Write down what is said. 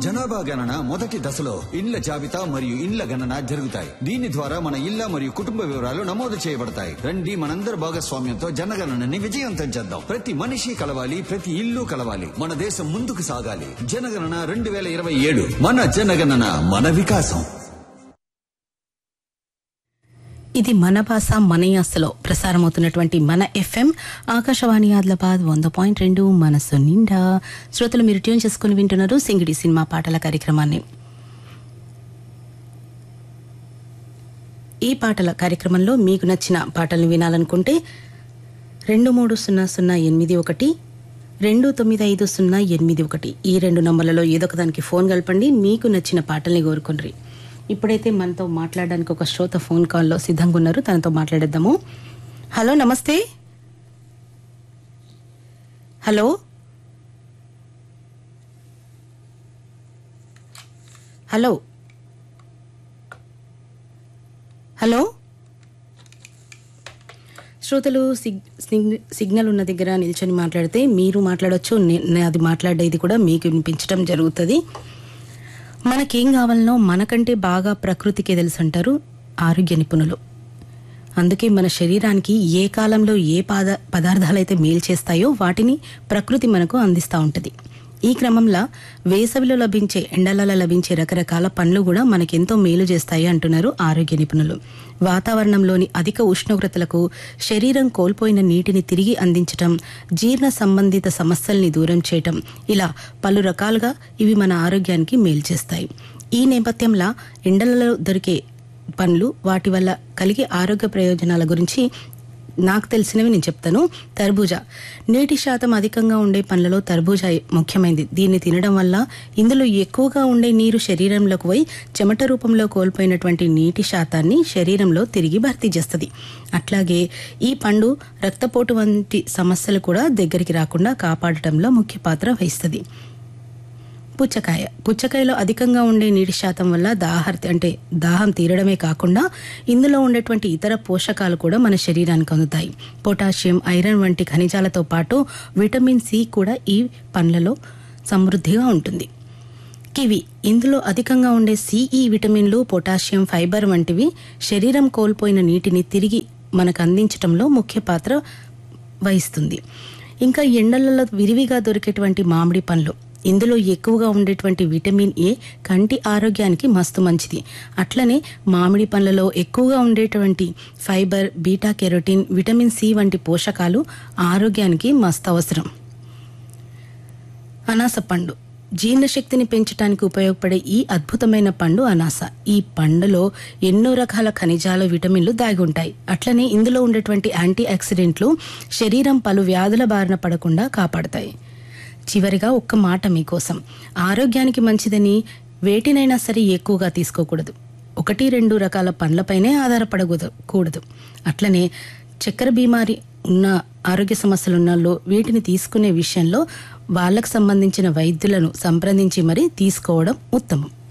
జనాభా గణన మొదటి దశలో ఇండ్ల జాబితా మరియు ఇండ్ల గణన జరుగుతాయి దీని ద్వారా మన ఇళ్ల మరియు కుటుంబ వివరాలు నమోదు చేయబడతాయి రండి మనందరి భాగస్వామ్యంతో జనగణనని విజయవంతం చేద్దాం ప్రతి మనిషి కలవాలి ప్రతి ఇల్లు కలవాలి మన దేశం ముందుకు సాగాలి జనగణన రెండు వేల ఇరవై ఏడు మన జనగణన మన వికాసం ఇది మన భాష మన యాసలో ప్రసారమవుతున్నటువంటి మన ఎఫ్ఎం ఆకాశవాణి ఆదిలాబాద్ వంద పాయింట్ రెండు మనసు నిండా శ్రోతలు మీరు ట్యూన్ చేసుకుని వింటున్నారు సింగిడి సినిమా పాటల కార్యక్రమాన్ని ఈ పాటల కార్యక్రమంలో మీకు నచ్చిన పాటలను వినాలనుకుంటే రెండు మూడు సున్నా సున్నా ఎనిమిది ఒకటి రెండు తొమ్మిది ఐదు సున్నా ఎనిమిది ఒకటి ఈ రెండు నంబర్లలో ఏదో ఒక దానికి ఫోన్ కలపండి మీకు నచ్చిన పాటల్ని కోరుకుని ఇప్పుడైతే మనతో మాట్లాడడానికి ఒక శ్రోత ఫోన్ కాల్లో సిద్ధంగా ఉన్నారు తనతో మాట్లాడేద్దాము హలో నమస్తే హలో హలో హలో శ్రోతలు సిగ్ సిగ్- సిగ్నల్ ఉన్న దగ్గర నిల్చొని మాట్లాడితే మీరు మాట్లాడొచ్చు నే- నే- అది మాట్లాడేది కూడా మీకు వినిపించడం జరుగుతుంది మనకేం కావాలనో మనకంటే బాగా ప్రకృతికే తెలుసు అంటారు ఆరోగ్య నిపుణులు అందుకే మన శరీరానికి ఏ కాలంలో ఏ పాద పదార్థాలైతే మేలు చేస్తాయో వాటిని ప్రకృతి మనకు అందిస్తూ ఉంటుంది ఈ క్రమంలో వేసవిలో లభించే ఎండలలో లభించే రకరకాల పండ్లు కూడా మనకెంతో మేలు చేస్తాయి అంటున్నారు ఆరోగ్య నిపుణులు వాతావరణంలోని అధిక ఉష్ణోగ్రతలకు శరీరం కోల్పోయిన నీటిని తిరిగి అందించటం జీర్ణ సంబంధిత సమస్యల్ని దూరం చేయటం ఇలా పలు రకాలుగా ఇవి మన ఆరోగ్యానికి మేలు చేస్తాయి ఈ నేపథ్యంలో ఎండలలో దొరికే పండ్లు వాటి వల్ల కలిగే ఆరోగ్య ప్రయోజనాల గురించి నాకు తెలిసినవి నేను చెప్తాను తర్బూజా నీటి శాతం అధికంగా ఉండే పండ్లలో తర్బూజా ముఖ్యమైనది దీన్ని తినడం వల్ల ఇందులో ఎక్కువగా ఉండే నీరు శరీరంలోకి పోయి చెమట రూపంలో కోల్పోయినటువంటి నీటి శాతాన్ని శరీరంలో తిరిగి భర్తీ చేస్తుంది అట్లాగే ఈ పండు రక్తపోటు వంటి సమస్యలు కూడా దగ్గరికి రాకుండా కాపాడటంలో ముఖ్య పాత్ర వహిస్తుంది పుచ్చకాయ పుచ్చకాయలో అధికంగా ఉండే నీటి శాతం వల్ల దాహర్తి అంటే దాహం తీరడమే కాకుండా ఇందులో ఉండేటువంటి ఇతర పోషకాలు కూడా మన శరీరానికి అందుతాయి పొటాషియం ఐరన్ వంటి ఖనిజాలతో పాటు విటమిన్ సి కూడా ఈ పండ్లలో సమృద్ధిగా ఉంటుంది కివి ఇందులో అధికంగా ఉండే సిఈ విటమిన్లు పొటాషియం ఫైబర్ వంటివి శరీరం కోల్పోయిన నీటిని తిరిగి మనకు అందించటంలో ముఖ్య పాత్ర వహిస్తుంది ఇంకా ఎండలలో విరివిగా దొరికేటువంటి మామిడి పండ్లు ఇందులో ఎక్కువగా ఉండేటువంటి విటమిన్ ఏ కంటి ఆరోగ్యానికి మస్తు మంచిది అట్లనే మామిడి పండ్లలో ఎక్కువగా ఉండేటువంటి fibre beta carotene vitamin C వంటి పోషకాలు ఆరోగ్యానికి మస్తు అవసరం అనాస పండు జీర్ణశక్తిని పెంచడానికి ఉపయోగపడే ఈ అద్భుతమైన పండు అనాస ఈ పండులో ఎన్నో రకాల ఖనిజాలు విటమిన్లు దాగి ఉంటాయి అట్లనే ఇందులో ఉండేటువంటి యాంటీ ఆక్సిడెంట్లు శరీరం పలు వ్యాధుల బారిన పడకుండా కాపాడతాయి చివరిగా ఒక్క మాట మీకోసం ఆరోగ్యానికి మంచిదని వేటినైనా సరే ఎక్కువగా తీసుకోకూడదు ఒకటి రెండు రకాల పండ్లపైనే ఆధారపడకూడదు కూడదు అట్లనే చక్కెర బీమారి ఉన్న ఆరోగ్య సమస్యలు ఉన్నలో వీటిని తీసుకునే విషయంలో వాళ్ళకు సంబంధించిన వైద్యులను సంప్రదించి మరీ తీసుకోవడం ఉత్తమం